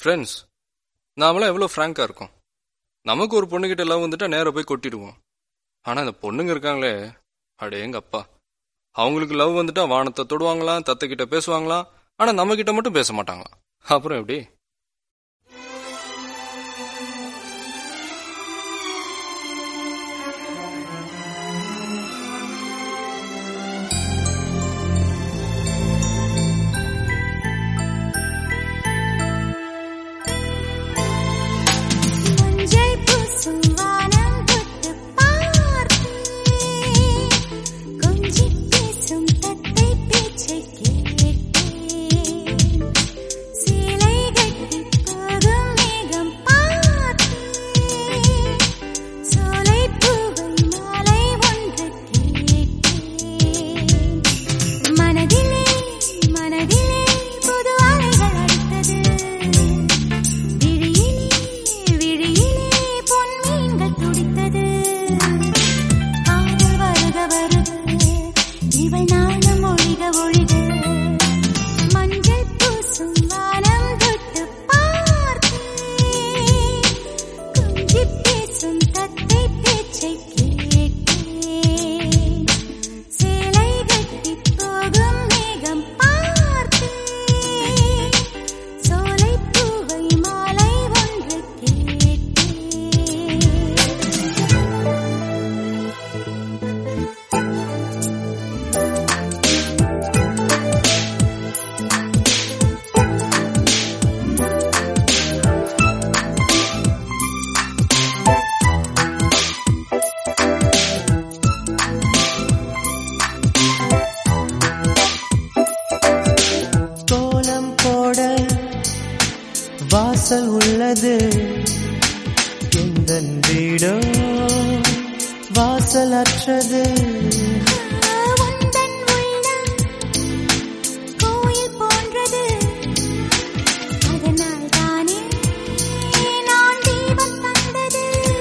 friends நாமெல்லாம் எவ்வளோ ஃப்ராங்காக இருக்கோம் நமக்கு ஒரு பொண்ணுகிட்ட லவ் வந்துட்டா நேராக போய் கொட்டிடுவோம் ஆனால் இந்த பொண்ணுங்க இருக்காங்களே அடே எங்க அப்பா அவங்களுக்கு லவ் வந்துட்டா வானத்தை தொடுவாங்களாம் தத்தைக்கிட்ட பேசுவாங்களாம் ஆனால் நம்ம கிட்ட மட்டும் பேச மாட்டாங்களாம் அப்புறம் எப்படி மஞ்சள் பூசும் வானம் தொட்டு பார்த்தேன் கொஞ்சி பேசும் தத்தை பேச்சை கேட்டேன் சேலை கட்டி போகும் மேகம் பார்த்தேன் சோலை பூவை மாலை ஒன்று கேட்டேன் மனதிலே மனதிலே புது அலைகள் அடித்தது விழியிலே விழியிலே பொன்மீன்கள் துடித்தது காதல் வருக வருக இவள் நாணம் ஒழிக ஒழிக மஞ்சள் பூசும் வானம் தொட்டு பார்த்தேன் கொஞ்சி பேசும் தத்தை பேச்சை கேட்டேன் சேலை கட்டி போகும் மேகம் பார்த்தேன் சோலை பூவை மாலை ஒன்று கேட்டேன் கோலம் போட வாசல் உள்ளது எந்த வீடோ வாசல் அற்றது உந்தன் உள்ளம் கோயில் போன்றது அதனால் தானே நான் தீபம் தந்தது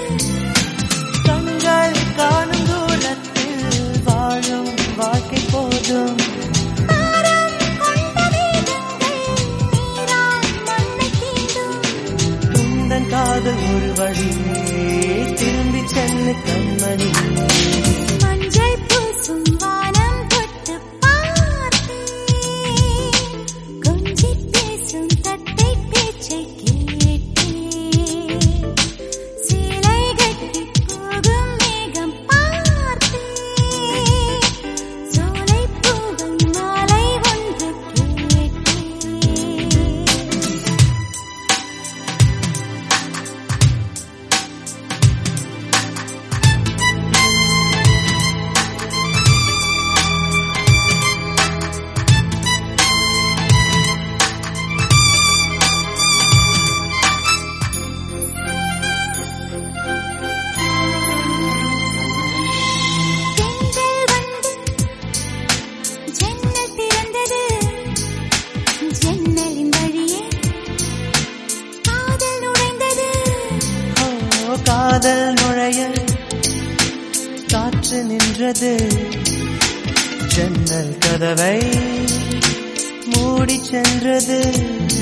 கண்கள் காணும் தூரத்தில் வாழும் வாழ்க்கை போதும் பாரம் கொண்ட வேதங்கள் நீரால் மண்ணை தீண்டும் உந்தன் காதல் ஒரு வழி திரும்பி சென்று கண்மணி மஞ்சள் பூசும் வானம் தொட்டு பார்த்தேன் கொஞ்சி பேசும் தத்தை பேச்சை கேட்டேன் சேலை கட்டி போகும் மேகம் பார்த்தேன் சோலை பூவை மாலை ஒன்று கேட்டேன் தென்றல் வந்து ஜன்னல் திறந்தது ஜன்னலின் வழியே காதல் நுழைந்தது ஓ காதல் நுழைய காற்று நின்றது ஜன்னல் கதவை மூடி சென்றது